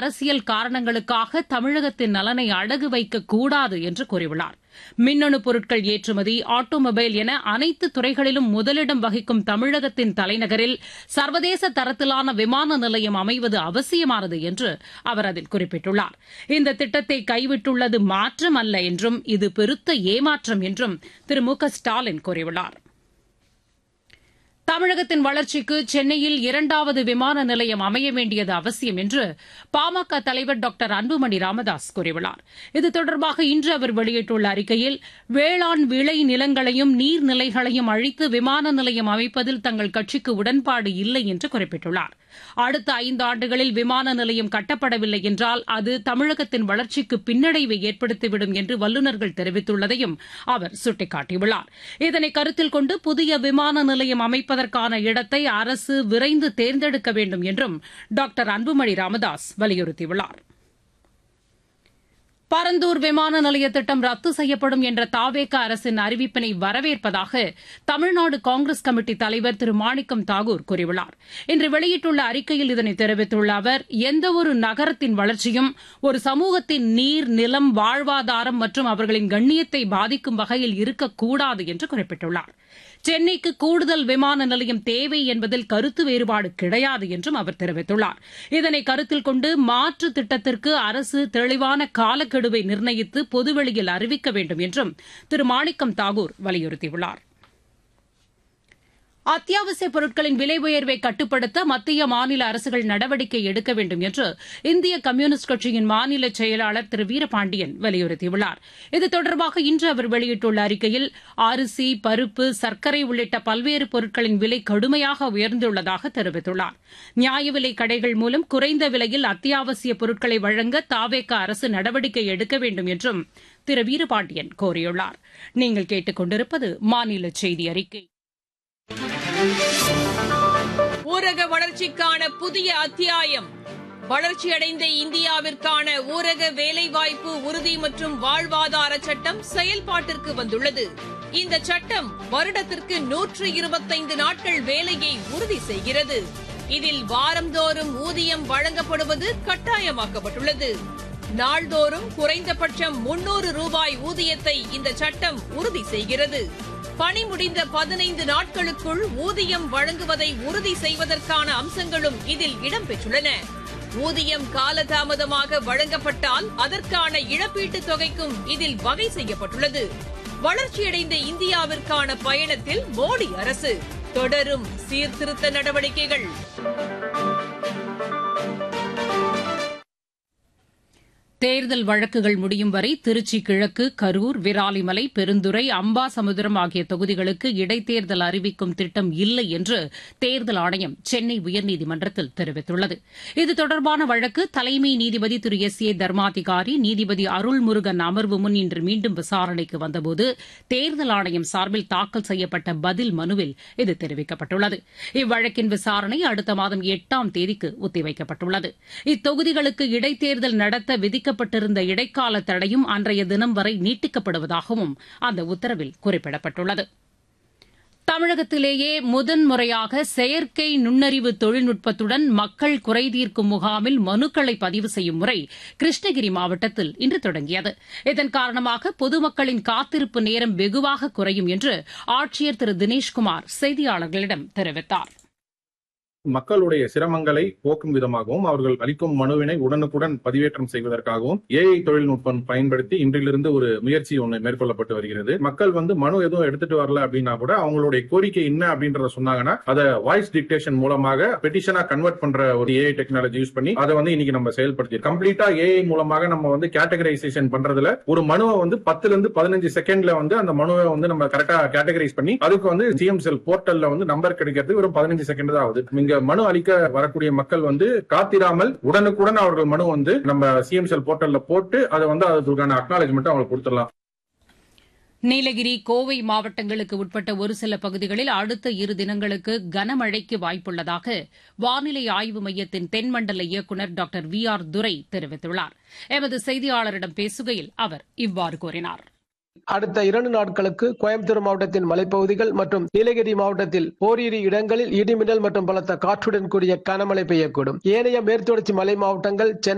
அரசியல் காரணங்களுக்காக தமிழகத்தின் நலனை அடகு வைக்க கூடாது என்று கூறியுள்ளார் மின்னணு பொருட்கள் ஏற்றுமதி ஆட்டோமொபைல் என அனைத்து துறைகளிலும் முதலிடம் வகிக்கும் தமிழகத்தின் தலைநகரில் சர்வதேச தரத்திலான விமான நிலையம் அமைவது அவசியமானது என்று அவர் அதில் குறிப்பிட்டுள்ளார் இந்த திட்டத்தை கைவிட்டுள்ளது மாற்றம் அல்ல என்றும் இது பெருத்த ஏமாற்றம் என்றும் திரு மு க ஸ்டாலின் கூறியுள்ளார் தமிழகத்தின் வளர்ச்சிக்கு சென்னையில் இரண்டாவது விமான நிலையம் அமைய வேண்டியது அவசியம் என்று பாமக தலைவர் டாக்டர் அன்புமணி ராமதாஸ் கூறியுள்ளார் இது தொடர்பாக இன்று அவர் வெளியிட்டுள்ள அறிக்கையில் வேளாண் விளை நிலங்களையும் நீர்நிலைகளையும் அழித்து விமான நிலையம் அமைப்பதில் தங்கள் கட்சிக்கு உடன்பாடு இல்லை என்று குறிப்பிட்டுள்ளார் அடுத்த ஐந்து ஆண்டுகளில் விமான நிலையம் கட்டப்படவில்லை என்றால் அது தமிழகத்தின் வளர்ச்சிக்கு பின்னடைவை ஏற்படுத்திவிடும் என்று வல்லுநர்கள் தெரிவித்துள்ளதையும் அவர் சுட்டிக்காட்டியுள்ளார் இதனை கருத்தில் கொண்டு புதிய விமான நிலையம் அமைப்பதற்கான இடத்தை அரசு விரைந்து தேர்ந்தெடுக்க வேண்டும் என்றும் டாக்டர் அன்புமணி ராமதாஸ் வலியுறுத்தியுள்ளார் பரந்தூர் விமான நிலைய திட்டம் ரத்து செய்யப்படும் என்ற தாவேக அரசின் அறிவிப்பினை வரவேற்பதாக தமிழ்நாடு காங்கிரஸ் கமிட்டி தலைவர் திரு மாணிக்கம் தாகூர் கூறியுள்ளார் இன்று வெளியிட்டுள்ள அறிக்கையில் இதனை தெரிவித்துள்ள அவர் எந்தவொரு நகரத்தின் வளர்ச்சியும் ஒரு சமூகத்தின் நீர் நிலம் வாழ்வாதாரம் மற்றும் அவர்களின் கண்ணியத்தை பாதிக்கும் வகையில் இருக்கக்கூடாது என்று குறிப்பிட்டுள்ளார் சென்னைக்கு கூடுதல் விமான நிலையம் தேவை என்பதில் கருத்து வேறுபாடு கிடையாது என்றும் அவர் தெரிவித்துள்ளார் இதனை கருத்தில் கொண்டு மாற்று திட்டத்திற்கு அரசு தெளிவான காலக்கெடுவை நிர்ணயித்து பொதுவெளியில் அறிவிக்க வேண்டும் என்றும் திரு மாணிக்கம் தாகூர் வலியுறுத்தியுள்ளார் அத்தியாவசிய பொருட்களின் விலை உயர்வை கட்டுப்படுத்த மத்திய மாநில அரசுகள் நடவடிக்கை எடுக்க வேண்டும் என்று இந்திய கம்யூனிஸ்ட் கட்சியின் மாநில செயலாளர் திரு வீரபாண்டியன் வலியுறுத்தியுள்ளார் இது தொடர்பாக இன்று அவர் வெளியிட்டுள்ள அறிக்கையில் அரிசி பருப்பு சர்க்கரை உள்ளிட்ட பல்வேறு பொருட்களின் விலை கடுமையாக உயர்ந்துள்ளதாக தெரிவித்துள்ளார் நியாய விலை கடைகள் மூலம் குறைந்த விலையில் அத்தியாவசிய பொருட்களை வழங்க தாவேக அரசு நடவடிக்கை எடுக்க வேண்டும் என்றும் திரு வீரபாண்டியன் கோரியுள்ளார் நீங்கள் கேட்டுக் கொண்டிருப்பது மாநில செய்தி அறிக்கை ஊரக வளர்ச்சிக்கான புதிய அத்தியாயம் வளர்ச்சியடைந்த இந்தியாவிற்கான ஊரக வேலைவாய்ப்பு உறுதி மற்றும் வாழ்வாதார சட்டம் செயல்பாட்டிற்கு வந்துள்ளது இந்த சட்டம் வருடத்திற்கு நூற்று இருபத்தைந்து நாட்கள் வேலையை உறுதி செய்கிறது இதில் வாரந்தோறும் ஊதியம் வழங்கப்படுவது கட்டாயமாக்கப்பட்டுள்ளது நாள்தோறும் குறைந்தபட்சம் முன்னூறு ரூபாய் ஊதியத்தை இந்த சட்டம் உறுதி செய்கிறது பணி முடிந்த பதினைந்து நாட்களுக்குள் ஊதியம் வழங்குவதை உறுதி செய்வதற்கான அம்சங்களும் இதில் இடம்பெற்றுள்ளன ஊதியம் காலதாமதமாக வழங்கப்பட்டால் அதற்கான இழப்பீட்டுத் தொகைக்கும் இதில் வகை செய்யப்பட்டுள்ளது வளர்ச்சியடைந்த இந்தியாவிற்கான பயணத்தில் மோடி அரசு தொடரும் சீர்திருத்த நடவடிக்கைகள் தேர்தல் வழக்குகள் முடியும் வரை திருச்சி கிழக்கு கரூர் விராலிமலை பெருந்துறை அம்பாசமுத்திரம் ஆகிய தொகுதிகளுக்கு இடைத்தேர்தல் அறிவிக்கும் திட்டம் இல்லை என்று தேர்தல் ஆணையம் சென்னை உயர்நீதிமன்றத்தில் தெரிவித்துள்ளது இது தொடர்பான வழக்கு தலைமை நீதிபதி திரு எஸ் ஏ தர்மாதிகாரி நீதிபதி அருள்முருகன் அமர்வு முன் இன்று மீண்டும் விசாரணைக்கு வந்தபோது தேர்தல் ஆணையம் சார்பில் தாக்கல் செய்யப்பட்ட பதில் மனுவில் இது தெரிவிக்கப்பட்டுள்ளது இவ்வழக்கின் விசாரணை அடுத்த மாதம் எட்டாம் தேதிக்கு ஒத்திவைக்கப்பட்டுள்ளது இத்தொகுதிகளுக்கு இடைத்தேர்தல் நடத்த விதிக்க விதிக்கப்பட்டிருந்த இடைக்கால தடையும் அன்றைய தினம் வரை நீட்டிக்கப்படுவதாகவும் அந்த உத்தரவில் குறிப்பிடப்பட்டுள்ளது தமிழகத்திலேயே முதன்முறையாக செயற்கை நுண்ணறிவு தொழில்நுட்பத்துடன் மக்கள் குறைதீர்க்கும் முகாமில் மனுக்களை பதிவு செய்யும் முறை கிருஷ்ணகிரி மாவட்டத்தில் இன்று தொடங்கியது இதன் காரணமாக பொதுமக்களின் காத்திருப்பு நேரம் வெகுவாக குறையும் என்று ஆட்சியர் திரு தினேஷ்குமார் செய்தியாளர்களிடம் தெரிவித்தார் மக்களுடைய சிரமங்களை போக்கும் விதமாகவும் அவர்கள் அளிக்கும் மனுவினை உடனுக்குடன் பதிவேற்றம் செய்வதற்காகவும் ஏஐ தொழில்நுட்பம் பயன்படுத்தி இன்றிலிருந்து ஒரு முயற்சி ஒன்று மேற்கொள்ளப்பட்டு வருகிறது மக்கள் வந்து மனு எதுவும் எடுத்துட்டு வரல அப்படின்னா கூட அவங்களுடைய கோரிக்கை என்ன அப்படின்றத சொன்னாங்கன்னா அதை வாய்ஸ் டிக்டேஷன் மூலமாக பெட்டிஷனா கன்வெர்ட் பண்ற ஒரு ஏஐ டெக்னாலஜி யூஸ் பண்ணி அதை வந்து இன்னைக்கு நம்ம செயல்படுத்தி கம்ப்ளீட்டா ஏஐ மூலமாக நம்ம வந்து கேட்டகரைசேஷன் பண்றதுல ஒரு மனுவை வந்து பத்துல இருந்து பதினஞ்சு செகண்ட்ல வந்து அந்த மனுவை வந்து நம்ம கரெக்டா கேட்டகரைஸ் பண்ணி அதுக்கு வந்து சிஎம் செல் போர்ட்டல்ல வந்து நம்பர் கிடைக்கிறதுக்கு ஒரு பதினஞ்சு செகண்ட் தான் ஆகுது இங்க மனு அளிக்க வரக்கூடிய மக்கள் வந்து காத்திராமல் உடனுக்குடன் அவர்கள் மனு வந்து நம்ம சிஎம் செல் போர்ட்டல்ல போட்டு அதை வந்து அதுக்கான அக்னாலஜ்மெண்ட் அவங்களுக்கு கொடுத்துடலாம் நீலகிரி கோவை மாவட்டங்களுக்கு உட்பட்ட ஒரு சில பகுதிகளில் அடுத்த இரு தினங்களுக்கு கனமழைக்கு வாய்ப்புள்ளதாக வானிலை ஆய்வு மையத்தின் தென்மண்டல இயக்குநர் டாக்டர் வி ஆர் துரை தெரிவித்துள்ளார் எமது செய்தியாளரிடம் பேசுகையில் அவர் இவ்வாறு கூறினார் அடுத்த இரண்டு நாட்களுக்கு கோயம்புத்தூர் மாவட்டத்தின் மலைப்பகுதிகள் மற்றும் நீலகிரி மாவட்டத்தில் ஓரிரு இடங்களில் இடிமின்னல் மற்றும் பலத்த காற்றுடன் கூடிய கனமழை பெய்யக்கூடும் ஏனைய மேற்குத்தொடர்ச்சி மலை மாவட்டங்கள் சென்னை